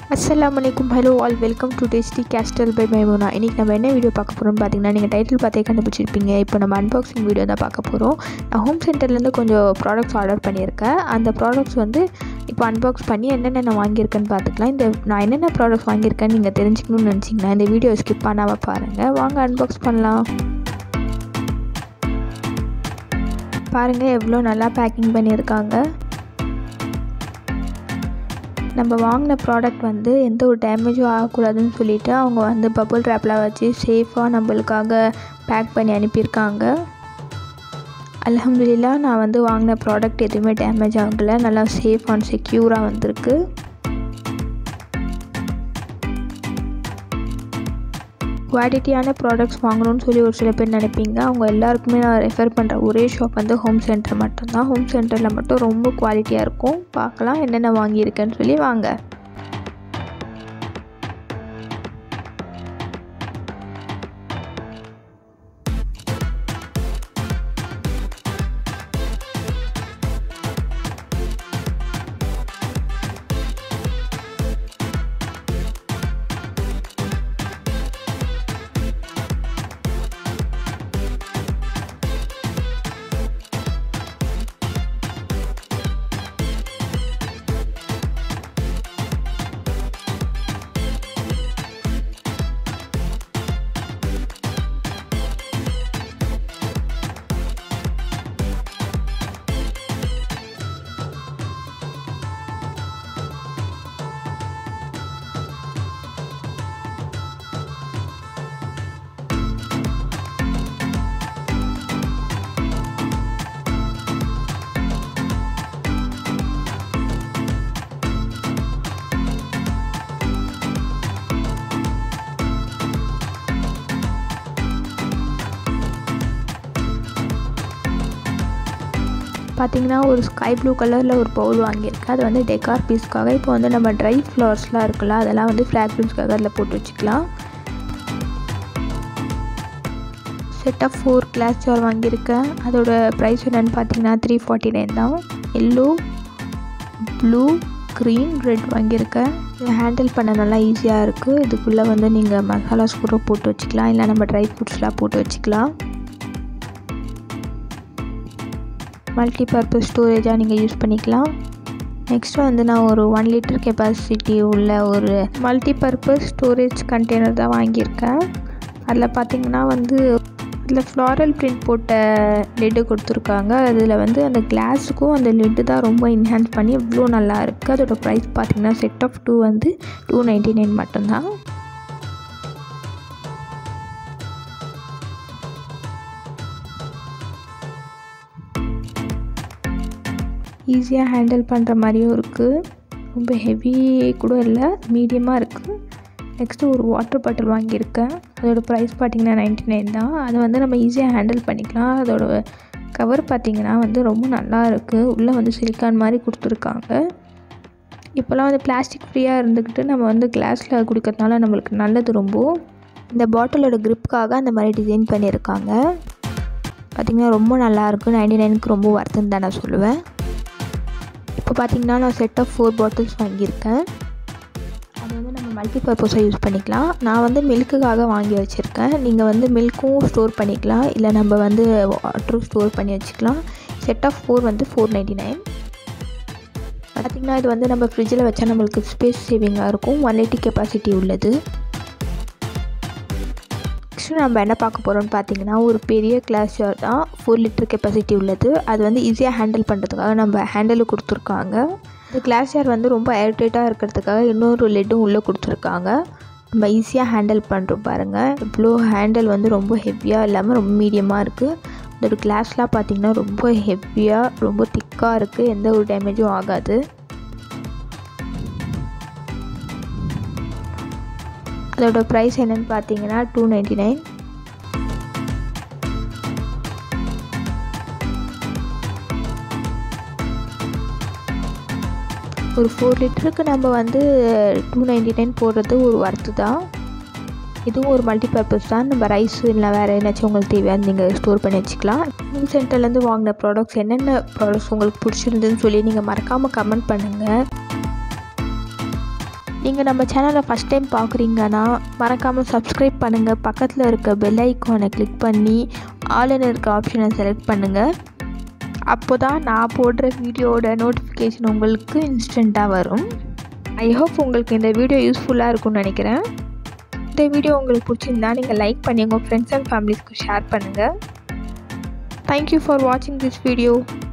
அஸ்ஸலாமு அலைக்கும் hello all welcome to tasty castle by Maimona இன்றைக்கி நம்ம என்ன வீடியோ பார்க்க போகிறோம்னு பார்த்தீங்கன்னா நீங்கள் டைட்டில் பார்த்தே கண்டுபிடிச்சிருப்பீங்க இப்போ நம்ம அன்பாக்சிங் வீடியோ தான் பார்க்க போகிறோம் நான் ஹோம் சென்டர்லேருந்து கொஞ்சம் ப்ராடக்ட்ஸ் ஆர்டர் பண்ணியிருக்கேன் அந்த ப்ராடக்ட்ஸ் வந்து இப்போ அன்பாக்ஸ் பண்ணி என்னென்ன நான் வாங்கியிருக்கேன்னு பார்த்துக்கலாம் இந்த நான் என்னென்ன ப்ராடக்ட்ஸ் வாங்கியிருக்கேன்னு நீங்கள் தெரிஞ்சுக்கணும்னு நினச்சிங்கன்னா இந்த வீடியோ ஸ்கிப் பண்ணாமல் பாருங்கள் வாங்க அன்பாக்ஸ் பண்ணலாம் பாருங்கள் எவ்வளோ நல்லா பேக்கிங் பண்ணியிருக்காங்க நம்ம வாங்கின ப்ராடக்ட் வந்து எந்த ஒரு டேமேஜும் ஆகக்கூடாதுன்னு சொல்லிவிட்டு அவங்க வந்து பபுள் ட்ராப்லாம் வச்சு சேஃபாக நம்மளுக்காக பேக் பண்ணி அனுப்பியிருக்காங்க அலமதுல்லா நான் வந்து வாங்கின ப்ராடக்ட் எதுவுமே டேமேஜ் ஆகலை நல்லா சேஃப் அண்ட் செக்யூராக வந்திருக்கு குவாலிட்டியான ப்ராடக்ட்ஸ் வாங்கணும்னு சொல்லி ஒரு சில பேர் நினைப்பீங்க அவங்க எல்லாருக்குமே நான் ரெஃபர் பண்ணுற ஒரே ஷாப் வந்து ஹோம் சென்டர் மட்டும்தான் ஹோம் சென்டரில் மட்டும் ரொம்ப குவாலிட்டியாக இருக்கும் பார்க்கலாம் என்னென்ன வாங்கியிருக்கேன்னு சொல்லி வாங்க பார்த்தீங்கன்னா ஒரு ஸ்கை ப்ளூ கலரில் ஒரு பவுல் வாங்கியிருக்கேன் அது வந்து டெக்கார் பீஸ்க்காக இப்போ வந்து நம்ம ட்ரை ஃப்ளவர்ஸ்லாம் இருக்குல்ல அதெல்லாம் வந்து ஃப்ராக்ரன்ஸ்க்காக அதில் போட்டு வச்சுக்கலாம் set of four glass jar வாங்கியிருக்கேன் அதோட ப்ரைஸ் என்னென்னு பார்த்தீங்கன்னா த்ரீ ஃபார்ட்டி நைன் தான் எல்லோ ப்ளூ க்ரீன் ரெட் வாங்கியிருக்கேன் இதை ஹேண்டில் பண்ண நல்லா ஈஸியாக இருக்குது இதுக்குள்ளே வந்து நீங்கள் மசாலாஸ் கூட போட்டு வச்சுக்கலாம் இல்லை நம்ம ட்ரை ஃப்ரூட்ஸ்லாம் போட்டு வச்சுக்கலாம் மல்டி பர்பஸ் ஸ்டோரேஜாக நீங்கள் யூஸ் பண்ணிக்கலாம் நெக்ஸ்ட்டு வந்து நான் ஒரு ஒன் லிட்டர் கெப்பாசிட்டி உள்ள ஒரு மல்டி பர்பஸ் ஸ்டோரேஜ் கண்டெய்னர் தான் வாங்கியிருக்கேன் அதில் பார்த்திங்கன்னா வந்து அதில் ஃப்ளாரல் பிரிண்ட் போட்ட லெட்டு கொடுத்துருக்காங்க அதில் வந்து அந்த கிளாஸுக்கும் அந்த லெட்டு தான் ரொம்ப இன்ஹான்ஸ் பண்ணி இவ்வளோ நல்லா இருக்குது அதோட ப்ரைஸ் பார்த்திங்கன்னா செட் ஆஃப் டூ வந்து டூ நைன்ட்டி நைன் மட்டும்தான் ஈஸியாக ஹேண்டில் பண்ணுற மாதிரியும் இருக்குது ரொம்ப ஹெவி கூட இல்லை மீடியமாக இருக்குது நெக்ஸ்ட்டு ஒரு வாட்டர் பாட்டில் வாங்கியிருக்கேன் அதோடய ப்ரைஸ் பார்த்திங்கன்னா நைன்ட்டி நைன் தான் அதை வந்து நம்ம ஈஸியாக ஹேண்டில் பண்ணிக்கலாம் அதோட கவர் பார்த்திங்கன்னா வந்து ரொம்ப நல்லா இருக்குது உள்ளே வந்து சிலிக்கான் மாதிரி கொடுத்துருக்காங்க இப்போல்லாம் வந்து பிளாஸ்டிக் ஃப்ரீயாக இருந்துக்கிட்டு நம்ம வந்து கிளாஸில் குடிக்கிறதுனால நம்மளுக்கு நல்லது ரொம்ப இந்த பாட்டிலோட க்ரிப்புக்காக அந்த மாதிரி டிசைன் பண்ணியிருக்காங்க பார்த்திங்கன்னா ரொம்ப நல்லாயிருக்கு நைன்டி நைனுக்கு ரொம்ப ஒர்த்துன்னு தான் நான் சொல்லுவேன் இப்போ பார்த்திங்கன்னா நான் செட் ஆஃப் ஃபோர் பாட்டில்ஸ் வாங்கியிருக்கேன் அது வந்து நம்ம மல்டி பர்பஸாக யூஸ் பண்ணிக்கலாம் நான் வந்து மில்க்குக்காக வாங்கி வச்சுருக்கேன் நீங்கள் வந்து மில்க்கும் ஸ்டோர் பண்ணிக்கலாம் இல்லை நம்ம வந்து வாட்டரும் ஸ்டோர் பண்ணி வச்சுக்கலாம் செட் ஆஃப் ஃபோர் வந்து ஃபோர் நைன்டி நைன் பார்த்திங்கன்னா இது வந்து நம்ம ஃப்ரிட்ஜில் வச்சா நம்மளுக்கு ஸ்பேஸ் சேவிங்காக இருக்கும் ஒன் எயிட்டி கெப்பாசிட்டி உள்ளது நெக்ஸ்ட்டு நம்ம என்ன பார்க்க போகிறோம்னு பார்த்தீங்கன்னா ஒரு பெரிய கிளாஸ் ஜார் தான் ஃபோர் லிட்டர் கெப்பாசிட்டி உள்ளது அது வந்து ஈஸியாக ஹேண்டில் பண்ணுறதுக்காக நம்ம ஹேண்டில் கொடுத்துருக்காங்க இந்த கிளாஸ் ஜார் வந்து ரொம்ப ஏர்டைட்டாக இருக்கிறதுக்காக இன்னொரு லெட்டும் உள்ளே கொடுத்துருக்காங்க நம்ம ஈஸியாக ஹேண்டில் பண்ணுறோம் பாருங்கள் இவ்வளோ ஹேண்டில் வந்து ரொம்ப ஹெவியாக இல்லாமல் ரொம்ப மீடியமாக இருக்குது இதோட கிளாஸ்லாம் பார்த்திங்கன்னா ரொம்ப ஹெவியாக ரொம்ப திக்காக இருக்குது எந்த ஒரு டேமேஜும் ஆகாது அதோட ப்ரைஸ் என்னென்னு பார்த்தீங்கன்னா டூ நைன்ட்டி நைன் ஒரு ஃபோர் லிட்டருக்கு நம்ம வந்து டூ நைன்ட்டி நைன் போடுறது ஒரு ஒர்த்து தான் இதுவும் ஒரு மல்டி பர்பஸ் தான் நம்ம ரைஸ் இல்லை வேறு ஏதாச்சும் உங்களுக்கு தேவையான நீங்கள் ஸ்டோர் பண்ணி வச்சுக்கலாம் ஹோம் சென்டர்லேருந்து வாங்கின ப்ராடக்ட்ஸ் என்னென்ன ப்ராடக்ட்ஸ் உங்களுக்கு பிடிச்சிருந்துன்னு சொல்லி நீங்கள் மறக்காமல் கமெண்ட் பண்ணுங்கள் நீங்கள் நம்ம சேனலை ஃபஸ்ட் டைம் பார்க்குறீங்கன்னா மறக்காமல் சப்ஸ்கிரைப் பண்ணுங்கள் பக்கத்தில் இருக்க பெல் ஐக்கானை கிளிக் பண்ணி ஆளுன்னு இருக்க ஆப்ஷனை செலக்ட் பண்ணுங்கள் அப்போ தான் நான் போடுற வீடியோட நோட்டிஃபிகேஷன் உங்களுக்கு இன்ஸ்டண்ட்டாக வரும் ஐ ஹோப் உங்களுக்கு இந்த வீடியோ யூஸ்ஃபுல்லாக இருக்கும்னு நினைக்கிறேன் இந்த வீடியோ உங்களுக்கு பிடிச்சிருந்தா நீங்கள் லைக் பண்ணி உங்கள் ஃப்ரெண்ட்ஸ் அண்ட் ஃபேமிலிஸ்க்கு ஷேர் பண்ணுங்கள் தேங்க்யூ ஃபார் வாட்சிங் திஸ் வீடியோ